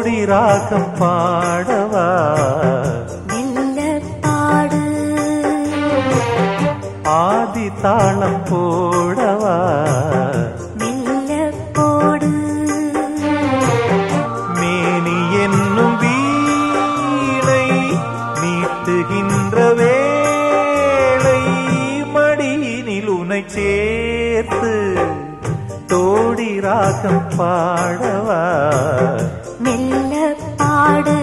தோடி ராகம் பாடவா மெல்ல பாடு ஆதி தாளம் போடவா மெல்ல போடு மேனி என்னும் வீணை மீட்டுகின்ற வேளை மடியினில் உனை சேர்த்து தோடி ராகம் பாடவா மெல்ல பாடு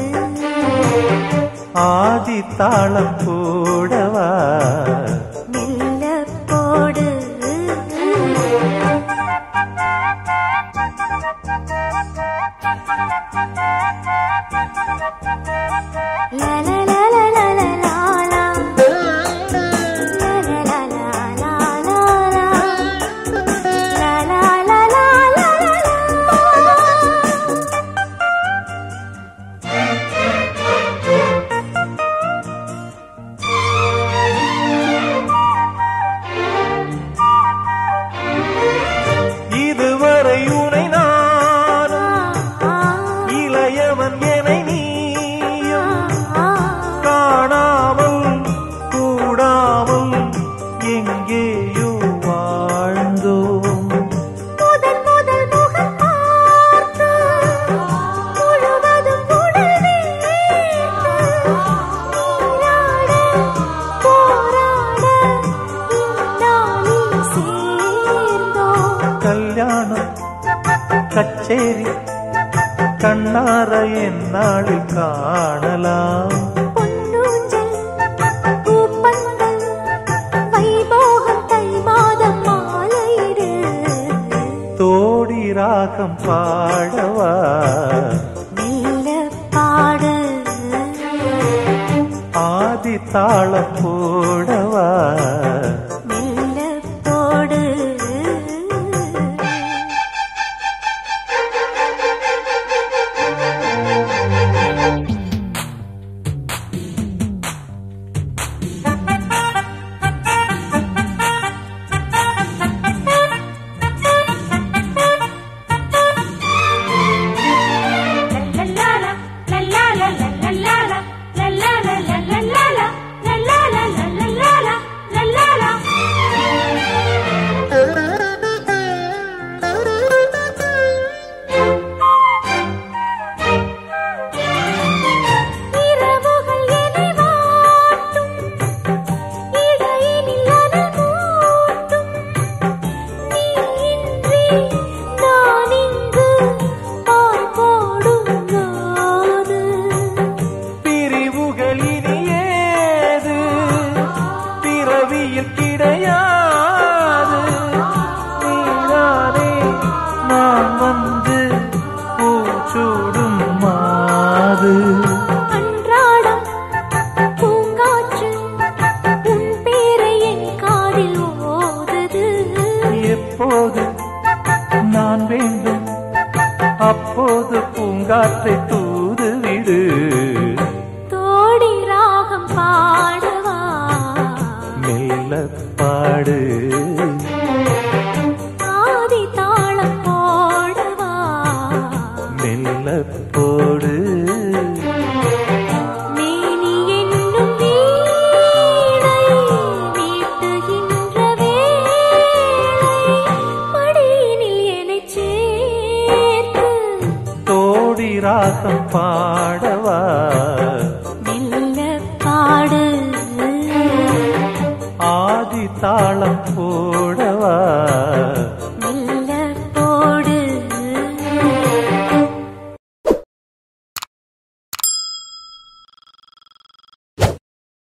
ஆதி தாளம் போடவா மெல்ல போடு லா லா லா லா லா லா லா லா. லா லா லா லா லா லா லா. லா லா லா லா லா லா லா. இதுவரை உனை நானும் இளையவன் என நீயும் காணாமல் கூடாமல் எங்கேயோ வாழ்ந்தோம் முதல் முதல் முகம் பார்த்து முழுவதும் உடல் வேர்த்து நீராட போராட இந்நாளில் சேர்ந்தோம் கல்யாணம் கச்சேரி கண்ணார என்னாளில் காணலாம் பொன்னூஞ்சல் பூப்பந்தல் வைபோகம் தை மாதம் மாலையிடு தோடி ராகம் பாடவா மெல்ல பாடு ஆதி தாளம் போடவா மெல்ல போடு இரவுகள் என்னை வாட்டும் இடையினில் அனல் மூட்டும் நீ இன்றி நான் இங்கு பால் போடும் நாது பிரிவுகள் இனி ஏது பிறவியில் கிடையாது நீதானே நான் வந்து பூச்சூடும் மாது அன்றாடம் பூங்காற்று உன் பேரை என் காதில் ஓதுது எப்போது நான் வேண்டும் அப்போது பூங்காற்றை தூது விடு தோடி ராகம் பாடவா மெல்ல பாடு ஆதி தாளம் போடவா மெல்ல போடு மேனி என்னும் வீணை மீட்டுகின்ற வேளை மடியினில் என்னைச் சேர்த்து தோடி ராகம் பாடவா மெல்ல பாடு ஆதி தாளம் போடவா